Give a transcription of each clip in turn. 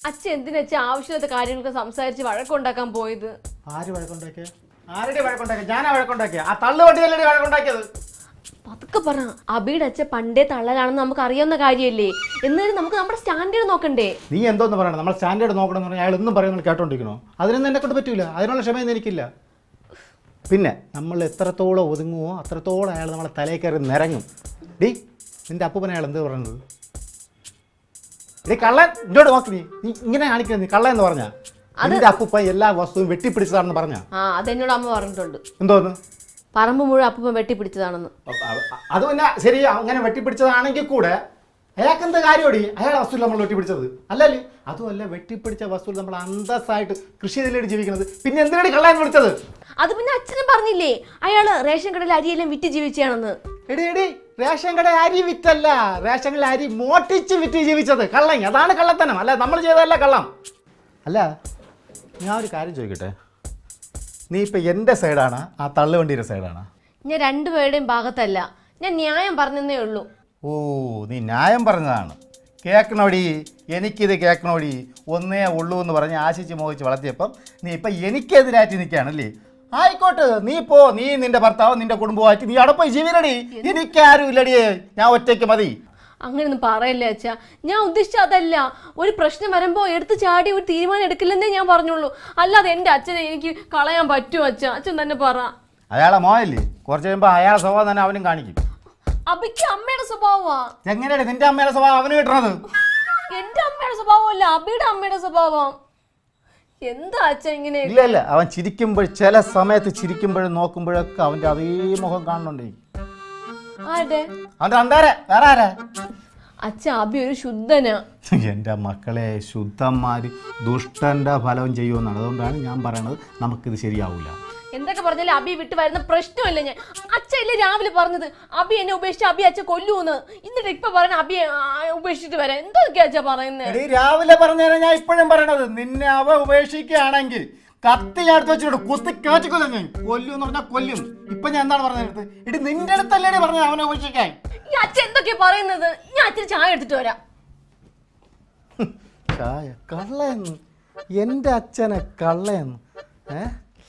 അച്ഛൻ എന്തിനച്ഛൻ ആവശ്യമില്ലാത്ത കാര്യങ്ങളൊക്കെ സംസാരിച്ച് വഴക്കുണ്ടാക്കാൻ പോയത് ആര് വഴക്കുണ്ടാക്കിയ ആരുടെ വഴക്കുണ്ടാക്കിയ ഞാനാ വഴക്കുണ്ടാക്കിയ ആ തള്ളു വണ്ടിയല്ലേ വഴക്കുണ്ടാക്കിയത് പതുക്കെ പറ അബിയുടെ അച്ഛൻ പണ്ടേ തള്ളലാണെന്ന് നമുക്ക് അറിയാവുന്ന കാര്യമല്ലേ എന്നാലും നമുക്ക് നമ്മുടെ സ്റ്റാൻഡേർഡ് നോക്കണ്ടേ നീ എന്തോന്ന് പറയണം നമ്മൾ സ്റ്റാൻഡേർഡ് നോക്കണം എന്ന് പറഞ്ഞാൽ അയാൾ ഒന്നും പറയുന്നത് കേട്ടോണ്ടിരിക്കണോ അതിനൊന്നും എന്നെ കൊണ്ട് പറ്റൂല അതിനുള്ള ക്ഷമയൊന്നും എനിക്കില്ല പിന്നെ നമ്മൾ എത്രത്തോളം ഒതുങ്ങുമോ അത്രത്തോളം അയാൾ നമ്മളെ തലയിൽ കയറി നിരങ്ങും ഡീ നിന്റെ അപ്പൂപ്പനെ അയാൾ എന്ത് പറയുന്നത് ഡീ കള്ളൻ ഇങ്ങോട്ട് നോക്ക് നീ നീ ഇങ്ങനെ കാണിക്കുന്നത് നീ കള്ളൻ എന്ന് പറഞ്ഞാ നിന്റെ അപ്പൂപ്പ എല്ലാ വസ്തുവും വെട്ടിപ്പിടിച്ചതാണെന്ന് പറഞ്ഞാ ആ അതെന്നോട് അമ്മ പറഞ്ഞിട്ടുണ്ട് എന്തോന്ന് പറമ്പ് മുഴുവൻ അപ്പൂപ്പൻ വെട്ടിപ്പിടിച്ചതാണെന്ന് അ- അ- അത് പിന്നെ ശരി അങ്ങനെ വെട്ടിപ്പിടിച്ചതാണെങ്കിൽ കൂടെ അയാൾക്ക് എന്താ കാര്യമോടി അയാളെ വസ്തു നമ്മൾ വെട്ടിപ്പിടിച്ചത് അല്ലല്ലേ അതുമല്ല വെട്ടിപ്പിടിച്ച വസ്തു നമ്മൾ അന്തസ്സായിട്ട് കൃഷി ചെയ്തില്ലേ ജീവിക്കുന്നത് പിന്നെ എന്തിനാണ് കള്ളാൻ വിളിച്ചത് അത് പിന്നെ അച്ഛനും പറഞ്ഞില്ലേ അയാള് റേഷൻ കടയിൽ അരിയെല്ലാം വിറ്റ് ജീവിച്ചാണെന്ന് എടി എടി റേഷൻ കട അരി വിറ്റല്ല റേഷൻ കട അരി മോട്ടിച്ച് വിറ്റ് ജീവിച്ചത് കള്ളൻ അതാണ് കള്ളത്തനം അല്ല നമ്മൾ ചെയ്തതല്ല കള്ളം അല്ല ഞാൻ ഒരു കാര്യം ചോദിക്കട്ടെ നീ ഇപ്പം എൻ്റെ സൈഡാണ് ആ തള്ളുവണ്ടിയുടെ സൈഡാണ് ഞാൻ രണ്ടുപേരുടെയും ഭാഗത്തല്ല ഞാൻ ന്യായം പറഞ്ഞതേ ഉള്ളൂ ഓ നീ ന്യായം പറഞ്ഞതാണ് കേൾക്കണോടി എനിക്കിത് കേൾക്കണോടി ഒന്നേ ഉള്ളൂ എന്ന് പറഞ്ഞ് ആശിച്ച് മോഹിച്ച് വളർത്തിയപ്പം നീ ഇപ്പം എനിക്കെതിരായിട്ട് നിൽക്കുകയാണല്ലേ ആയിക്കോട്ടെ നീ പോ നീ നിന്റെ ഭർത്താവ് നിന്റെ കുടുംബമായിട്ട് നീ അവിടെ പോയി ജീവിതടി എനിക്കാരും ഇല്ലടി ഞാൻ ഒറ്റയ്ക്ക് മതി അങ്ങനെയൊന്നും പറയല്ലേ അച്ഛാ ഞാൻ ഉദ്ദേശിച്ച അതല്ല ഒരു പ്രശ്നം വരുമ്പോൾ എടുത്ത് ചാടി ഒരു തീരുമാനം എടുക്കില്ലെന്നേ ഞാൻ പറഞ്ഞുള്ളൂ അല്ലാതെ എൻ്റെ അച്ഛനെ എനിക്ക് കളയാൻ പറ്റുമോ അച്ഛാ അച്ഛൻ തന്നെ പറ അയാളെ മോയല്ലേ കുറച്ച് കഴിയുമ്പോൾ അയാളെ സ്വഭാവം തന്നെ അവനും കാണിക്കും അബിക്ക് അമ്മയുടെ സ്വഭാവമാ എങ്ങനെയാണ് നിന്റെ അമ്മയുടെ സ്വഭാവം അവന് കിട്ടണത് എന്റെ അമ്മയുടെ സ്വഭാവമല്ല അബിയുടെ അമ്മയുടെ സ്വഭാവം എന്താ അച്ഛൻ ഇങ്ങനെ ഇല്ല ഇല്ല അവൻ ചിരിക്കുമ്പോൾ ചില സമയത്ത് ചിരിക്കുമ്പോഴും നോക്കുമ്പോഴൊക്കെ അവൻ്റെ അതേ മുഖം കാണുന്നുണ്ട് എനിക്ക്. ആരുടെ അവൻ്റെ അന്താരെ വേറെ ആരാ അച്ഛ അബി ഒരു ശുദ്ധനാ എൻ്റെ മക്കളെ ശുദ്ധന്മാർ ദുഷ്ടൻ്റെ ഫലവും ചെയ്യുമെന്നാണ് അതുകൊണ്ടാണ് ഞാൻ പറയണത് നമുക്കിത് ശരിയാവില്ല എന്തൊക്കെ പറഞ്ഞാലും അബി വിട്ട് വരുന്ന പ്രശ്നമല്ല ഞാൻ അച്ഛ ഇല്ലേ രാവിലെ പറഞ്ഞത് അബി എന്നെ ഉപേക്ഷിച്ച് അബി അച്ഛൻ കൊല്ലൂന്ന് എന്നിട്ട് ഇപ്പൊ പറഞ്ഞ അബി ഉപേക്ഷിച്ചിട്ട് വരാൻ എന്തൊക്കെയാ അച്ഛ പറയുന്നത് എടീ രാവിലെ പറഞ്ഞാൽ ഞാൻ ഇപ്പോഴും പറയണത് നിന്നെ അവ ഉപേക്ഷിക്കുകയാണെങ്കിൽ കത്തി ഞാൻ എടുത്ത് വെച്ചിട്ട് കുത്തി കാച്ചിക്കൊല്ല ഞാൻ കൊല്ലും എന്ന് പറഞ്ഞാൽ കൊല്ലും ഇപ്പൊ ഞാൻ എന്താണ് പറഞ്ഞത് ഇടി നിന്റെ അടുത്തല്ലേ പറഞ്ഞത് അവനെ ഉപേക്ഷിക്കാൻ ഈ അച്ഛൻ എന്തൊക്കെയാ പറയുന്നത് ഞാൻ അച്ഛന് ചായ എടുത്തിട്ട് വരാം ചായ കള്ളയെന്ന് എൻ്റെ അച്ഛനെ കള്ളയെന്ന് ഏ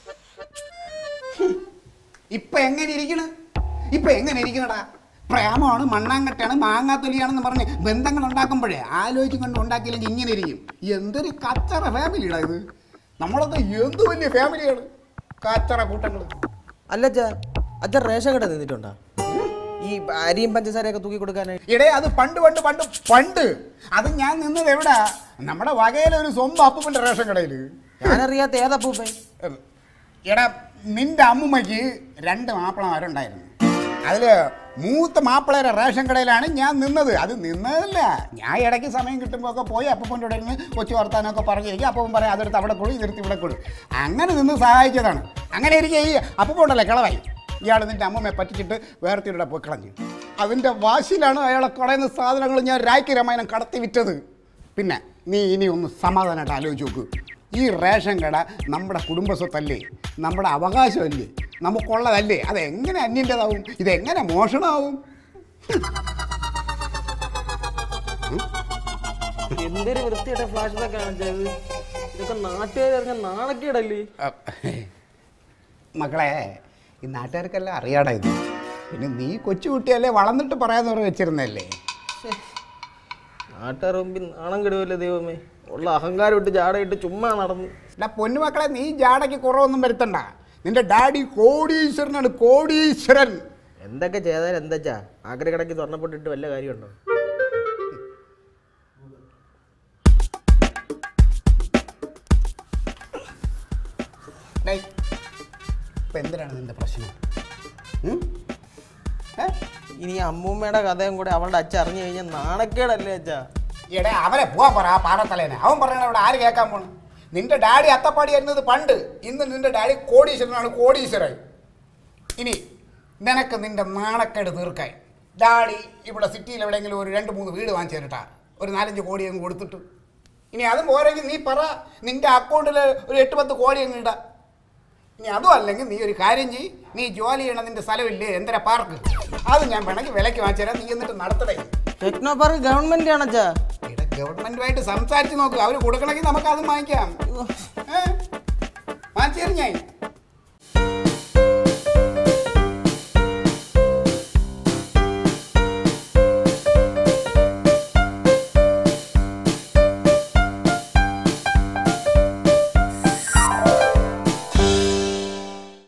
ഇപ്പൊ എങ്ങനെ ഇരിക്കണ് ഇപ്പൊ എങ്ങനെ ഇരിക്കണടാ പ്രേമമാണ് മണ്ണാങ്കട്ടയാണ് മാങ്ങാത്തൊലിയാണെന്ന് പറഞ്ഞ് ബന്ധങ്ങൾ ഉണ്ടാക്കുമ്പോഴേ ആലോചിച്ച് കൊണ്ട് ഉണ്ടാക്കിയില്ലെങ്കിൽ ഇങ്ങനെ ഇരിക്കും എന്തൊരു കച്ചറ ഫാമിലിയാടാ ഇത് നമ്മളൊക്കെ എന്ത് വലിയ ഫാമിലിയാണ് കച്ചറ കൂട്ടങ്ങൾ അല്ല അച്ഛാ അച്ഛൻ റേഷൻ കട നിന്നിട്ടുണ്ടോ ഈ അരിയും പഞ്ചസാരയൊക്കെ തൂക്കി കൊടുക്കാനായിട്ട് ഇടേ അത് പണ്ട് പണ്ട് പണ്ട് പണ്ട് അത് ഞാൻ നിന്നത് എവിടാ നമ്മുടെ വകയിലെ ഒരു സ്വന്തം അപ്പൂപ്പൻ്റെ റേഷൻ കടയിൽ ഞാനറിയാത്ത ഏതപ്പൂപ്പൻ എടാ നിന്റെ അമ്മുമ്മയ്ക്ക് രണ്ട് മാപ്പിളമാരുണ്ടായിരുന്നു അതിൽ മൂത്ത മാപ്പിളയുടെ റേഷൻ കടയിലാണ് ഞാൻ നിന്നത് അത് നിന്നതല്ല ഞാൻ ഇടയ്ക്ക് സമയം കിട്ടുമ്പോൾ ഒക്കെ പോയി അപ്പൂപ്പൻ്റെ കൂടെ ഇരുന്ന് കൊച്ചു വർത്താനമൊക്കെ പറഞ്ഞിരിക്കും അപ്പം പറയാം അതെടുത്ത് അവിടെ കൊടു ഇതെടുത്ത് ഇവിടെ കൊടു അങ്ങനെ നിന്ന് സഹായിച്ചതാണ് അങ്ങനെ ഇരിക്കുക ഈ അപ്പൂപ്പുണ്ടല്ലേ കിളവായി ഇയാൾ നിന്റെ അമ്മമ്മയെ പറ്റിച്ചിട്ട് വേർത്തിയുടെ പോയി കളഞ്ഞു അതിൻ്റെ വാശിയിലാണ് അയാളെ കളയുന്ന സാധനങ്ങൾ ഞാൻ രായ്ക്ക് രാമായണം കടത്തി വിറ്റത് പിന്നെ നീ ഇനി ഒന്ന് സമാധാനമായിട്ട് ആലോചിച്ച് നോക്ക് ഈ റേഷൻ കട നമ്മുടെ കുടുംബ സ്വത്തല്ലേ നമ്മുടെ അവകാശമല്ലേ നമുക്കുള്ളതല്ലേ അതെങ്ങനെ അന്യൻ്റെതാവും ഇതെങ്ങനെ മോഷണമാവും എന്തൊരു വൃത്തിയുടെ ഫ്ലാഷ് ബാക്ക് ആണ് അച്ഛാ ഇത് ഇതൊക്കെ നാട്ടുകാർ അറിഞ്ഞ നാണക്കേടല്ലേ മക്കളെ ഈ നാട്ടുകാർക്കെല്ലാം അറിയാടാ ഇത് പിന്നെ നീ കൊച്ചുകുട്ടിയല്ലേ വളർന്നിട്ട് പറയാന്ന് പറഞ്ഞ് വെച്ചിരുന്നല്ലേ നാട്ടുകാർ മുമ്പിൽ നാണം കെടുവല്ലേ ദൈവമേ ഉള്ള അഹങ്കാരം ഇട്ട് ജാടയിട്ട് ചുമ്മാ നടന്നു എടാ പൊന്നുമക്കളെ നീ ജാടയ്ക്ക് കുറവൊന്നും വരുത്തണ്ട നിന്റെ ഡാഡി കോടീശ്വരനാണ് കോടീശ്വരൻ എന്തൊക്കെ ചെയ്താലും എന്താച്ചാ ആഗ്രഹ കടക്ക് സ്വർണ്ണപ്പെട്ടിട്ട് വല്ല കാര്യമുണ്ടോ ഡേയ്, ഇപ്പൊ എന്തിനാണ് നിന്റെ പ്രശ്നം ഉം? ഏ? ഇനി ഈ അമ്മൂമ്മയുടെ കഥയും കൂടെ അവളുടെ അച്ഛൻ അറിഞ്ഞു കഴിഞ്ഞാൽ നാണക്കേടല്ലേ അച്ഛാ എടേ അവരെ പോവാൻ പറ ആ പാടത്തലേനെ അവൻ പറയണ അവിടെ ആര് കേൾക്കാൻ പോണു നിന്റെ ഡാഡി അത്തപ്പാടി ആയിരുന്നത് പണ്ട് ഇന്ന് നിന്റെ ഡാഡി കോടീശ്വരനാണ് കോടീശ്വരൻ ഇനി നിനക്ക് നിന്റെ നാണക്കേട് തീർക്കാൻ ഡാഡി ഇവിടെ സിറ്റിയിൽ എവിടെയെങ്കിലും ഒരു രണ്ട് മൂന്ന് വീട് വാങ്ങിച്ചു തരട്ടാ ഒരു നാലഞ്ച് കോടി അങ്ങ് കൊടുത്തിട്ട് ഇനി അതും പോരെങ്കിൽ നീ പറ നിന്റെ അക്കൗണ്ടിൽ ഒരു എട്ട് പത്ത് കോടി അങ്ങ് ഇടാം ഇനി അതും അല്ലെങ്കിൽ നീ ഒരു കാര്യം ചെയ്യ് നീ ജോലി ചെയ്യണ നിന്റെ സ്ഥലമില്ലേ എന്തര പാർക്ക് അത് ഞാൻ വേണമെങ്കിൽ വിലക്ക് വാങ്ങിച്ചു തരാം നീ എന്നിട്ട് നടത്തടേ ടെക്നോ പാർക്ക് ഗവൺമെന്റ് ആണ് അച്ഛാ ഇവിടെ ഗവൺമെന്റുമായിട്ട് സംസാരിച്ച് നോക്ക് അവർ കൊടുക്കണമെങ്കിൽ നമുക്ക് അതും വാങ്ങിക്കാം ഏ? വാങ്ങിച്ചു തരും ഞാൻ